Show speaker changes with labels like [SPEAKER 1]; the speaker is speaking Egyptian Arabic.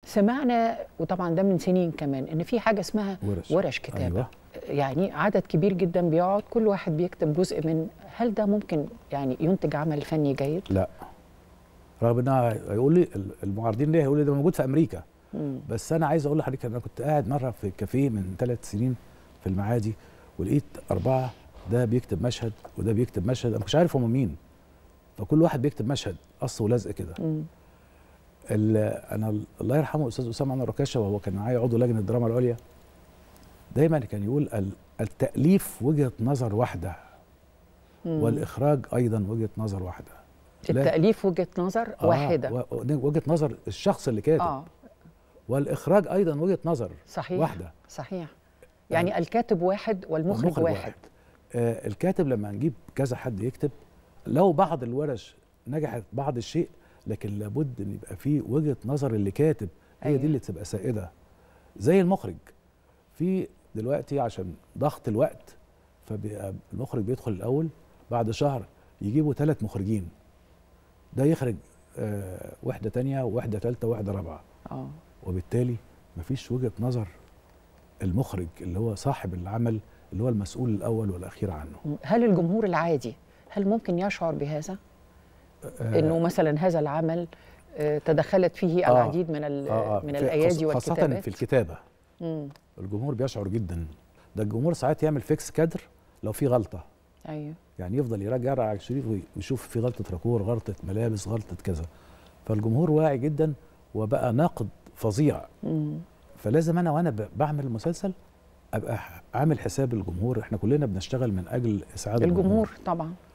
[SPEAKER 1] سمعنا وطبعا ده من سنين كمان ان في حاجه اسمها
[SPEAKER 2] ورش.
[SPEAKER 1] ورش كتابه
[SPEAKER 2] أيوة.
[SPEAKER 1] يعني عدد كبير جدا بيقعد كل واحد بيكتب جزء من هل ده ممكن يعني ينتج عمل فني جيد
[SPEAKER 2] لا رغم انها هيقول لي المعارضين ليه هيقول لي ده موجود في امريكا
[SPEAKER 1] مم.
[SPEAKER 2] بس انا عايز اقول لحضرتك انا كنت قاعد مره في كافيه من ثلاث سنين في المعادي ولقيت اربعه ده بيكتب مشهد وده بيكتب مشهد انا مش عارف هم مين فكل واحد بيكتب مشهد قص ولزق كده
[SPEAKER 1] مم.
[SPEAKER 2] ال- انا الله يرحمه استاذ اسامه انور ركاشه وهو كان معايا عضو لجنه الدراما العليا دايما كان يقول ال- التاليف وجهه نظر واحده
[SPEAKER 1] مم.
[SPEAKER 2] والاخراج ايضا وجهه نظر واحده لا-
[SPEAKER 1] التاليف وجهه نظر
[SPEAKER 2] آه،
[SPEAKER 1] واحده
[SPEAKER 2] و- و- وجهه نظر الشخص اللي كاتب
[SPEAKER 1] اه
[SPEAKER 2] والاخراج ايضا وجهه نظر
[SPEAKER 1] صحيح
[SPEAKER 2] واحده
[SPEAKER 1] صحيح يعني الكاتب واحد والمخرج
[SPEAKER 2] والمخرج
[SPEAKER 1] واحد,
[SPEAKER 2] آه الكاتب لما نجيب كذا حد يكتب لو بعض الورش نجحت بعض الشيء لكن لابد ان يبقى فيه وجهه نظر اللي كاتب هي
[SPEAKER 1] أيوة.
[SPEAKER 2] دي اللي تبقى سائده زي المخرج في دلوقتي عشان ضغط الوقت فبيبقى المخرج بيدخل الاول بعد شهر يجيبوا ثلاث مخرجين ده يخرج آه وحده تانية ووحده ثالثه ووحده رابعه
[SPEAKER 1] اه
[SPEAKER 2] وبالتالي مفيش وجهه نظر المخرج اللي هو صاحب العمل اللي هو المسؤول الاول والاخير عنه
[SPEAKER 1] هل الجمهور العادي هل ممكن يشعر بهذا
[SPEAKER 2] آه،
[SPEAKER 1] انه مثلا هذا العمل آه، تدخلت فيه
[SPEAKER 2] آه،
[SPEAKER 1] العديد من ال-
[SPEAKER 2] آه، آه،
[SPEAKER 1] من
[SPEAKER 2] في-
[SPEAKER 1] الايادي
[SPEAKER 2] خاص- خاصة
[SPEAKER 1] والكتابات
[SPEAKER 2] في الكتابة
[SPEAKER 1] مم.
[SPEAKER 2] الجمهور بيشعر جدا ده الجمهور ساعات يعمل فيكس كادر لو في غلطة
[SPEAKER 1] ايوه
[SPEAKER 2] يعني يفضل يراجع على الشريط وي- ويشوف في غلطة راكور غلطة ملابس غلطة كذا فالجمهور واعي جدا وبقى ناقد فظيع
[SPEAKER 1] مم.
[SPEAKER 2] فلازم انا وانا ب- بعمل المسلسل ابقى ح- عامل حساب الجمهور احنا كلنا بنشتغل من اجل اسعاد
[SPEAKER 1] الجمهور طبعا